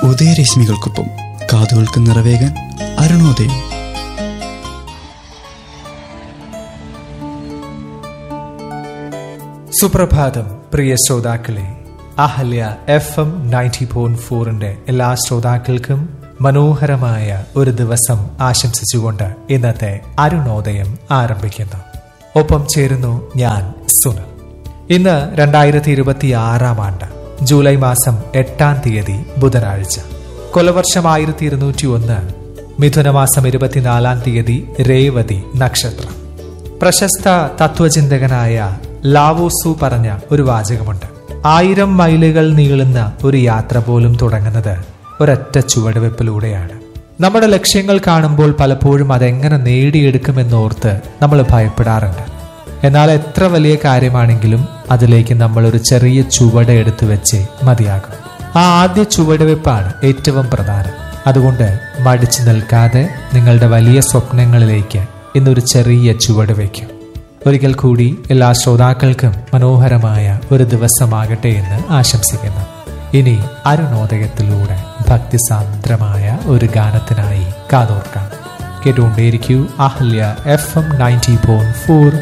ഉദയരശ്മികൾക്കൊപ്പം കാതുകൾക്ക് നിറവേകാൻ അരുണോദയം സുപ്രഭാതം പ്രിയ ശ്രോതാക്കളെ Ahalya F M ninety point ഫോറിന്റെ എല്ലാ ശ്രോതാക്കൾക്കും മനോഹരമായ ഒരു ദിവസം ആശംസിച്ചുകൊണ്ട് ഇന്നത്തെ അരുണോദയം ആരംഭിക്കുന്നു ഒപ്പം ചേരുന്നു ഞാൻ സുനൽ ഇന്ന് രണ്ടായിരത്തി ഇരുപത്തി ആറാം ആണ്ട് ജൂലൈ മാസം എട്ടാം തീയതി ബുധനാഴ്ച കൊലവർഷം ആയിരത്തി ഇരുന്നൂറ്റി ഒന്ന് മിഥുനമാസം ഇരുപത്തിനാലാം തീയതി രേവതി നക്ഷത്രം പ്രശസ്ത തത്വചിന്തകനായ ലാവോസു പറഞ്ഞ ഒരു വാചകമുണ്ട് ആയിരം മൈലുകൾ നീളുന്ന ഒരു യാത്ര പോലും തുടങ്ങുന്നത് ഒരൊറ്റ ചുവടുവെപ്പിലൂടെയാണ് നമ്മുടെ ലക്ഷ്യങ്ങൾ കാണുമ്പോൾ പലപ്പോഴും അതെങ്ങനെ നേടിയെടുക്കുമെന്നോർത്ത് നമ്മൾ ഭയപ്പെടാറുണ്ട് എന്നാൽ എത്ര വലിയ കാര്യമാണെങ്കിലും അതിലേക്ക് നമ്മൾ ഒരു ചെറിയ ചുവട് എടുത്തു വെച്ചേ മതിയാകും ആ ആദ്യ ചുവടുവെപ്പാണ് ഏറ്റവും പ്രധാനം അതുകൊണ്ട് മടിച്ചു നിൽക്കാതെ നിങ്ങളുടെ വലിയ സ്വപ്നങ്ങളിലേക്ക് ഇന്നൊരു ചെറിയ ചുവട് വയ്ക്കും ഒരിക്കൽ കൂടി എല്ലാ ശ്രോതാക്കൾക്കും മനോഹരമായ ഒരു ദിവസമാകട്ടെ എന്ന് ആശംസിക്കുന്നു ഇനി അരുണോദയത്തിലൂടെ ഭക്തിസാന്ദ്രമായ ഒരു ഗാനത്തിനായി കാതോർക്കാം കേട്ടുകൊണ്ടേയിരിക്കൂ Ahalya F M ninety point four